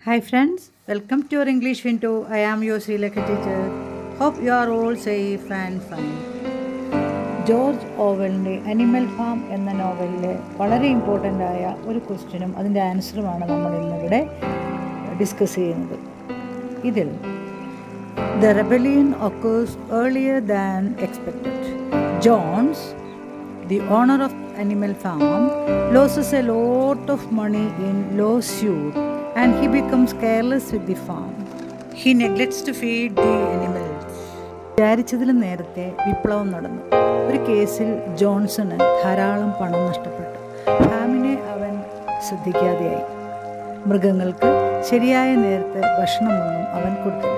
Hi friends, welcome to your English Window. I am your Sri Lanka teacher. Hope you are all safe and fine. George ഓവലിൻ്റെ Animal Farm എന്ന നോവലിലെ വളരെ important ആയ ഒരു ക്വസ്റ്റ്യനും അതിൻ്റെ ആൻസറുമാണ് നമ്മൾ ഇന്നിവിടെ ഡിസ്കസ് ചെയ്യുന്നത് ഇതിൽ the rebellion occurs earlier than expected Jones the owner of animal farm loses a lot of money in lawsuit and he becomes careless with the farm. He neglects to feed the animals. വിചാരിച്ചതിലും നേരത്തെ വിപ്ലവം നടന്നു ഒരു കേസിൽ Johnson ധാരാളം പണം നഷ്ടപ്പെട്ടു ഫാമിനെ അവൻ ശ്രദ്ധിക്കാതെയായി മൃഗങ്ങൾക്ക് ശരിയായ നേരത്തെ ഭക്ഷണമൊന്നും അവൻ കൊടുത്തില്ല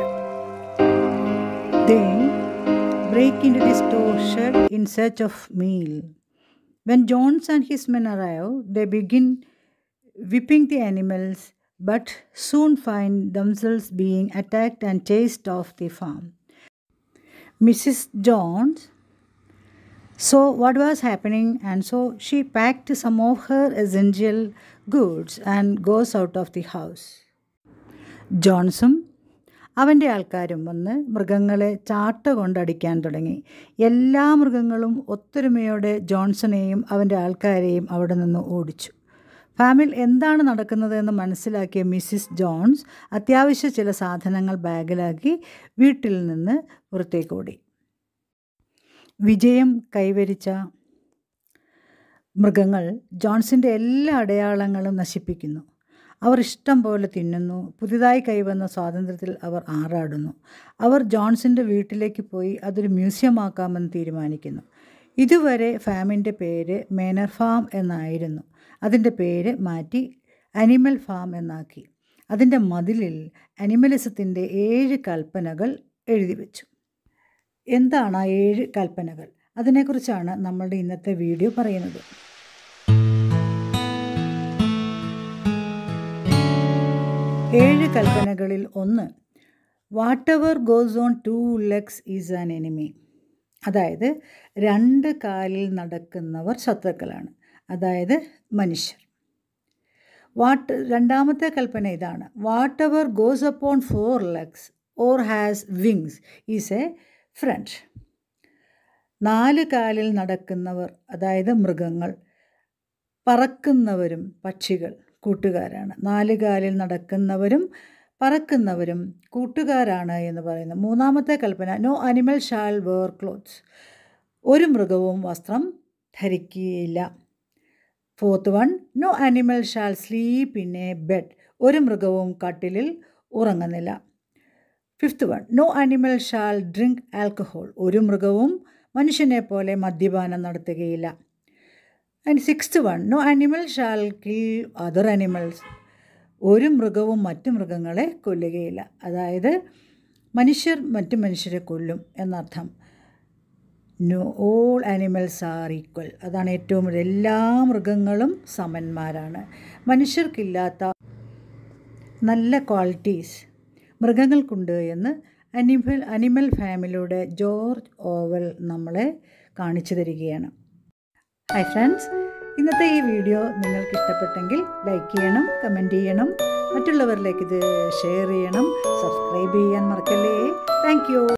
They break into the store shed in search of meal. When Jones and his men arrive, they begin whipping the animals, but soon find themselves being attacked and chased off the farm. Mrs. Jones saw what was happening, and so she packed some of her essential goods and goes out of the house. ജോൺസും അവൻ്റെ ആൾക്കാരും വന്ന് മൃഗങ്ങളെ ചാട്ട കൊണ്ടടിക്കാൻ തുടങ്ങി എല്ലാ മൃഗങ്ങളും ഒത്തൊരുമയോടെ ജോൺസണെയും അവൻ്റെ ആൾക്കാരെയും അവിടെ നിന്ന് ഓടിച്ചു ഫാമിൽ എന്താണ് നടക്കുന്നതെന്ന് മനസ്സിലാക്കിയ മിസ്സിസ് ജോൺസ് അത്യാവശ്യ ചില സാധനങ്ങൾ ബാഗിലാക്കി വീട്ടിൽ നിന്ന് പുറത്തേക്ക് ഓടി വിജയം കൈവരിച്ച മൃഗങ്ങൾ ജോൺസിൻ്റെ എല്ലാ അടയാളങ്ങളും നശിപ്പിക്കുന്നു അവർ ഇഷ്ടം പോലെ തിന്നുന്നു പുതിയതായി കൈവന്ന സ്വാതന്ത്ര്യത്തിൽ അവർ ആറാടുന്നു അവർ ജോൺസിൻ്റെ വീട്ടിലേക്ക് പോയി അതൊരു മ്യൂസിയം ആക്കാമെന്ന് തീരുമാനിക്കുന്നു ഇതുവരെ ഫാമിൻ്റെ പേര് മേനർ ഫാം എന്നായിരുന്നു അതിൻ്റെ പേര് മാറ്റി അനിമൽ ഫാം എന്നാക്കി അതിൻ്റെ മതിലിൽ അനിമലിസത്തിൻ്റെ ഏഴ് കൽപ്പനകൾ എഴുതി വെച്ചു എന്താണ് ആ ഏഴ് കൽപ്പനകൾ അതിനെക്കുറിച്ചാണ് നമ്മളുടെ ഇന്നത്തെ വീഡിയോ പറയുന്നത് ഏഴ് കൽപ്പനകളിൽ ഒന്ന് whatever goes on two legs is an enemy അതായത് രണ്ട് കാലിൽ നടക്കുന്നവർ ശത്രുക്കളാണ് അതായത് മനുഷ്യർ വാട്ട് രണ്ടാമത്തെ കൽപ്പന ഇതാണ് whatever goes upon four legs or has wings is a friend നാല് കാലിൽ നടക്കുന്നവർ അതായത് മൃഗങ്ങൾ പറക്കുന്നവരും പക്ഷികൾ കൂട്ടുകാരാണ് നാല് കാലിൽ നടക്കുന്നവരും പറക്കുന്നവരും കൂട്ടുകാരാണ് എന്ന് പറയുന്നു മൂന്നാമത്തെ കൽപ്പന no animal shall wear clothes ഒരു മൃഗവും വസ്ത്രം ധരിക്കുകയില്ല fourth one no animal shall sleep in a bed ഒരു മൃഗവും കട്ടിലിൽ ഉറങ്ങുന്നില്ല fifth one no animal shall drink alcohol ഒരു മൃഗവും മനുഷ്യനെ പോലെ മദ്യപാനം നടത്തുകയില്ല and sixth one no animal shall kill other animals ഒരു മൃഗവും മറ്റു മൃഗങ്ങളെ കൊല്ലുകയില്ല അതായത് മനുഷ്യർ മറ്റു മനുഷ്യരെ കൊല്ലും എന്നർത്ഥം no all animals are equal അതാണ് ഏറ്റവും വലിയ എല്ലാ മൃഗങ്ങളും സമന്മാരാണ് മനുഷ്യർക്കില്ലാത്ത നല്ല ക്വാളിറ്റീസ് മൃഗങ്ങൾക്കുണ്ട് എന്ന് അനിമൽ അനിമൽ ഫാമിലിയുടെ ജോർജ് ഓവൽ നമ്മളെ കാണിച്ചു തരികയാണ് ഹായ് ഫ്രണ്ട്സ് ഇന്നത്തെ ഈ വീഡിയോ നിങ്ങൾക്ക് ഇഷ്ടപ്പെട്ടെങ്കിൽ ലൈക്ക് ചെയ്യണം കമൻറ്റ് ചെയ്യണം മറ്റുള്ളവരിലേക്ക് ഇത് ഷെയർ ചെയ്യണം സബ്സ്ക്രൈബ് ചെയ്യാൻ മറക്കല്ലേ താങ്ക്